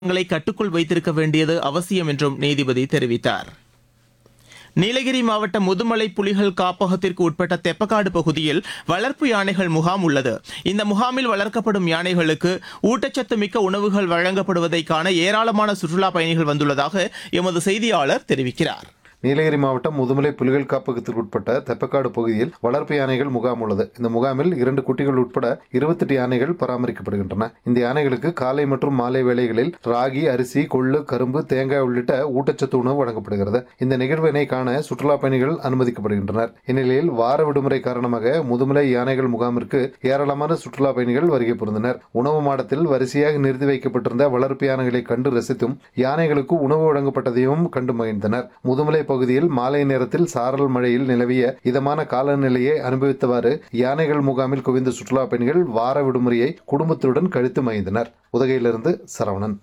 ங்களை கட்டுக்குள் வைத்திருக்க வேண்டியது அவசியம் என்றும் நீதிபதி தெரிவித்தார் நீலகிரி மாவட்டம் முதுமலை புலிகள் காப்பகத்திற்கு உட்பட்ட தெப்பக்காடு பகுதியில் வளர்ப்பு யானைகள் முகாம் உள்ளது இந்த முகாமில் வளர்க்கப்படும் யானைகளுக்கு ஊட்டச்சத்து மிக்க உணவுகள் வழங்கப்படுவதை காண ஏராளமான சுற்றுலா பயணிகள் வந்துள்ளதாக எமது செய்தியாளர் தெரிவிக்கிறார் நீலகிரி மாவட்டம் முதுமலை புலிகள் காப்பகத்திற்கு உட்பட்ட தெப்பக்காடு பகுதியில் வளர்ப்பு யானைகள் முகாம் உள்ளது இந்த முகாமில் இரண்டு குட்டிகள் உட்பட இருபத்தெட்டு யானைகள் பராமரிக்கப்படுகின்றன இந்த யானைகளுக்கு காலை மற்றும் மாலை வேளைகளில் ராகி அரிசி கொள்ளு கரும்பு தேங்காய் உள்ளிட்ட ஊட்டச்சத்து உணவு வழங்கப்படுகிறது இந்த நிகழ்வினை காண சுற்றுலா பயணிகள் அனுமதிக்கப்படுகின்றனர் இந்நிலையில் வார விடுமுறை காரணமாக முதுமலை யானைகள் முகாமிற்கு ஏராளமான சுற்றுலா பயணிகள் வருகை புரிந்தனர் உணவு மாடத்தில் வரிசையாக நிறுத்தி வைக்கப்பட்டிருந்த வளர்ப்பு யானைகளை கண்டு ரசித்தும் யானைகளுக்கு உணவு வழங்கப்பட்டதையும் கண்டு மகிழ்ந்தனர் முதுமலை பகுதியில் மாலை நேரத்தில் சாரல் மழையில் நிலவிய இதமான காலநிலையை அனுபவித்தவாறு யானைகள் முகாமில் குவிந்த சுற்றுலா பயணிகள் வார விடுமுறையை குடும்பத்துடன் கழித்து மகிழ்ந்தனர் உதகையிலிருந்து சரவணன்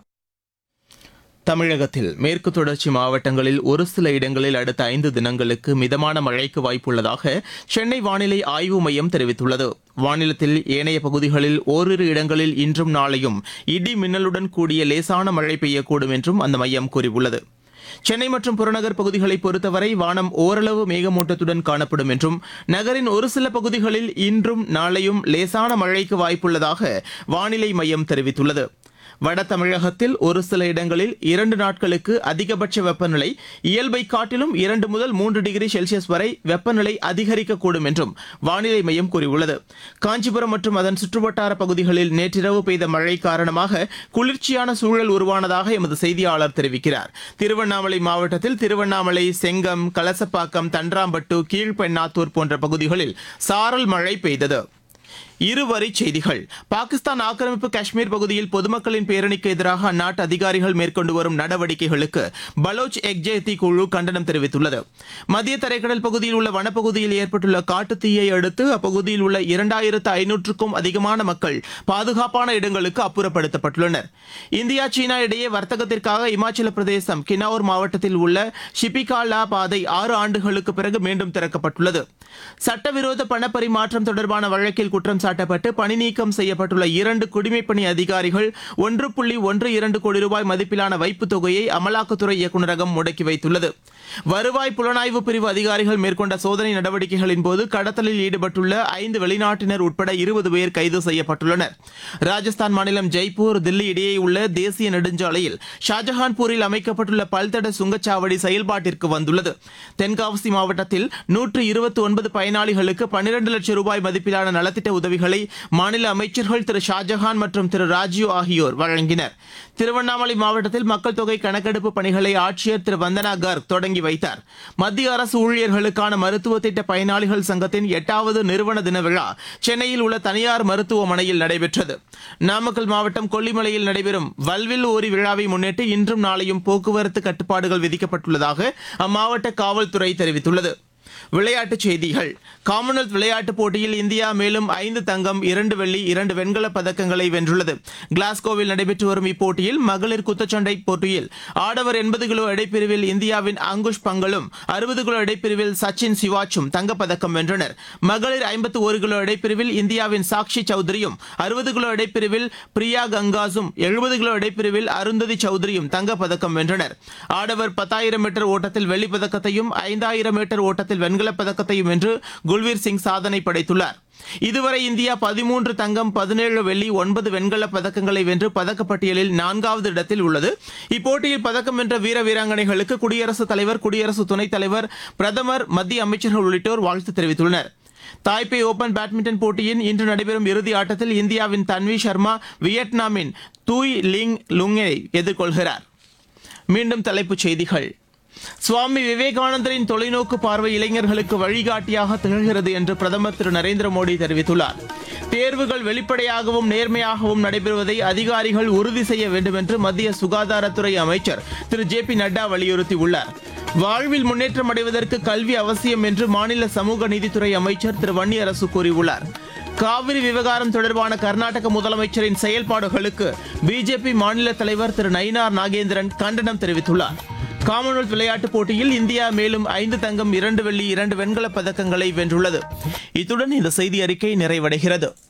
தமிழகத்தில் மேற்கு தொடர்ச்சி மாவட்டங்களில் ஒரு சில இடங்களில் அடுத்த ஐந்து தினங்களுக்கு மிதமான மழைக்கு வாய்ப்புள்ளதாக சென்னை வானிலை ஆய்வு மையம் தெரிவித்துள்ளது வானிலத்தில் ஏனைய பகுதிகளில் ஓரிரு இடங்களில் இன்றும் நாளையும் இடி மின்னலுடன் கூடிய லேசான மழை பெய்யக்கூடும் என்றும் அந்த மையம் கூறியுள்ளது சென்னை மற்றும் புறநகர் பகுதிகளை பொறுத்தவரை வானம் ஓரளவு மேகமூட்டத்துடன் காணப்படும் என்றும் நகரின் ஒரு சில பகுதிகளில் இன்றும் நாளையும் லேசான மழைக்கு வாய்ப்புள்ளதாக வானிலை மையம் தெரிவித்துள்ளது வட தமிழகத்தில் ஒரு சில இடங்களில் இரண்டு நாட்களுக்கு அதிகபட்ச வெப்பநிலை இயல்பை காட்டிலும் இரண்டு முதல் மூன்று டிகிரி செல்சியஸ் வரை வெப்பநிலை அதிகரிக்கக்கூடும் என்றும் வானிலை மையம் கூறியுள்ளது காஞ்சிபுரம் மற்றும் அதன் சுற்றுவட்டார பகுதிகளில் நேற்றிரவு பெய்த மழை காரணமாக குளிர்ச்சியான சூழல் உருவானதாக எமது செய்தியாளர் தெரிவிக்கிறார் திருவண்ணாமலை மாவட்டத்தில் திருவண்ணாமலை செங்கம் கலசப்பாக்கம் தன்றாம்பட்டு கீழ்பெண்ணாத்தூர் போன்ற பகுதிகளில் சாரல் மழை பெய்தது இருவரிச் செய்திகள் பாகிஸ்தான் ஆக்கிரமிப்பு காஷ்மீர் பகுதியில் பொதுமக்களின் பேரணிக்கு எதிராக அந்நாட்டு அதிகாரிகள் மேற்கொண்டு வரும் நடவடிக்கைகளுக்கு பலோச் எக்ஜேத்தி குழு கண்டனம் தெரிவித்துள்ளது மத்திய தரைக்கடல் பகுதியில் உள்ள வனப்பகுதியில் ஏற்பட்டுள்ள காட்டுத்தீயை அடுத்து அப்பகுதியில் உள்ள இரண்டாயிரத்து ஐநூற்றுக்கும் அதிகமான மக்கள் பாதுகாப்பான இடங்களுக்கு அப்புறப்படுத்தப்பட்டுள்ளனர் இந்தியா சீனா இடையே வர்த்தகத்திற்காக இமாச்சல பிரதேசம் கின்னௌர் மாவட்டத்தில் உள்ள ஷிபிகாலா பாதை ஆறு ஆண்டுகளுக்கு பிறகு மீண்டும் திறக்கப்பட்டுள்ளது சட்டவிரோத பணப்பரிமாற்றம் தொடர்பான வழக்கில் குற்றம் சாட்டப்பட்டு பணி நீக்கம் செய்யப்பட்டுள்ள இரண்டு குடிமைப்பணி அதிகாரிகள் ஒன்று புள்ளி ஒன்று இரண்டு கோடி ரூபாய் மதிப்பிலான வைப்புத் தொகையை அமலாக்கத்துறை இயக்குநரகம் முடக்கி வைத்துள்ளது வருவாய் புலனாய்வு பிரிவு அதிகாரிகள் மேற்கொண்ட சோதனை நடவடிக்கைகளின் போது கடத்தலில் ஈடுபட்டுள்ள ஐந்து வெளிநாட்டினர் உட்பட இருபது பேர் கைது செய்யப்பட்டுள்ளனர் ராஜஸ்தான் மாநிலம் ஜெய்ப்பூர் தில்லி இடையே உள்ள தேசிய நெடுஞ்சாலையில் ஷாஜஹான்பூரில் அமைக்கப்பட்டுள்ள பல்தட சுங்கச்சாவடி செயல்பாட்டிற்கு வந்துள்ளது தென்காசி மாவட்டத்தில் நூற்று இருபத்தி ஒன்பது பயனாளிகளுக்கு பன்னிரண்டு லட்சம் ரூபாய் மதிப்பிலான நலத்திட்ட உதவிகளை மாநில அமைச்சர்கள் திரு ஷாஜஹான் மற்றும் திரு ராஜீவ் ஆகியோர் வழங்கினர் திருவண்ணாமலை மாவட்டத்தில் மக்கள் தொகை கணக்கெடுப்பு பணிகளை ஆட்சியர் திரு வந்தனா கர்க் தொடங்கி வைத்தார் மத்திய அரசு ஊழியர்களுக்கான மருத்துவ திட்ட பயனாளிகள் சங்கத்தின் எட்டாவது நிறுவன தின விழா சென்னையில் உள்ள தனியார் மருத்துவமனையில் நடைபெற்றது நாமக்கல் மாவட்டம் கொல்லிமலையில் நடைபெறும் வல்வில் ஓரி விழாவை முன்னிட்டு இன்றும் நாளையும் போக்குவரத்து கட்டுப்பாடுகள் விதிக்கப்பட்டுள்ளதாக அம்மாவட்ட காவல்துறை தெரிவித்துள்ளது விளையாட்டுச் செய்திகள் காமன்வெல்த் விளையாட்டுப் போட்டியில் இந்தியா மேலும் ஐந்து தங்கம் இரண்டு வெள்ளி இரண்டு வெண்கலப் பதக்கங்களை வென்றுள்ளது கிளாஸ்கோவில் நடைபெற்று வரும் இப்போட்டியில் மகளிர் குத்துச்சண்டை போட்டியில் ஆடவர் எண்பது கிலோ எடைப்பிரிவில் இந்தியாவின் அங்குஷ் பங்கலும் அறுபது கிலோ எடைப்பிரிவில் சச்சின் சிவாச்சும் தங்கப்பதக்கம் வென்றனர் மகளிர் ஐம்பத்து ஒரு கிலோ எடைப்பிரிவில் இந்தியாவின் சாக்ஷி சௌத்ரியும் அறுபது கிலோ எடைப்பிரிவில் பிரியா கங்காஸும் எழுபது கிலோ எடைப்பிரிவில் அருந்ததி சௌத்ரியும் தங்கப்பதக்கம் வென்றனர் ஆடவர் பத்தாயிரம் மீட்டர் ஓட்டத்தில் வெள்ளிப் பதக்கத்தையும் ஐந்தாயிரம் மீட்டர் ஓட்டத்தில் வெண்கலப் பதக்கத்தையும் வென்று குல்வீர் சிங் சாதனை படைத்துள்ளார் இதுவரை இந்தியா பதிமூன்று தங்கம் பதினேழு வெள்ளி ஒன்பது வெண்கலப் பதக்கங்களை வென்று பதக்கப்பட்டியலில் நான்காவது இடத்தில் உள்ளது இப்போட்டியில் பதக்கம் வென்ற வீர வீராங்கனைகளுக்கு குடியரசுத் தலைவர் குடியரசு துணைத் தலைவர் பிரதமர் மத்திய அமைச்சர்கள் உள்ளிட்டோர் வாழ்த்து தெரிவித்துள்ளனர் தாய்பே ஓபன் பேட்மிண்டன் போட்டியின் இன்று நடைபெறும் இறுதி ஆட்டத்தில் இந்தியாவின் தன்வி சர்மா வியட்நாமின் தூய் லிங் லுங்கை எதிர்கொள்கிறார் மீண்டும் தலைப்புச் செய்திகள் சுவாமி விவேகானந்தரின் தொலைநோக்கு பார்வை இளைஞர்களுக்கு வழிகாட்டியாக திகழ்கிறது என்று பிரதமர் திரு நரேந்திர மோடி தெரிவித்துள்ளார் தேர்வுகள் வெளிப்படையாகவும் நேர்மையாகவும் நடைபெறுவதை அதிகாரிகள் உறுதி செய்ய வேண்டும் என்று மத்திய சுகாதாரத்துறை அமைச்சர் திரு ஜே பி நட்டா வலியுறுத்தியுள்ளார் வாழ்வில் முன்னேற்றம் அடைவதற்கு கல்வி அவசியம் என்று மாநில சமூக நீதித்துறை அமைச்சர் திரு வன்னியரசு கூறியுள்ளார் காவிரி விவகாரம் தொடர்பான கர்நாடக முதலமைச்சரின் செயல்பாடுகளுக்கு பிஜேபி மாநில தலைவர் திரு நயினார் நாகேந்திரன் கண்டனம் தெரிவித்துள்ளார் காமன்வெல்த் விளையாட்டுப் போட்டியில் இந்தியா மேலும் ஐந்து தங்கம் இரண்டு வெள்ளி இரண்டு வெண்கலப் பதக்கங்களை வென்றுள்ளது இத்துடன் இந்த செய்தி அறிக்கை நிறைவடைகிறது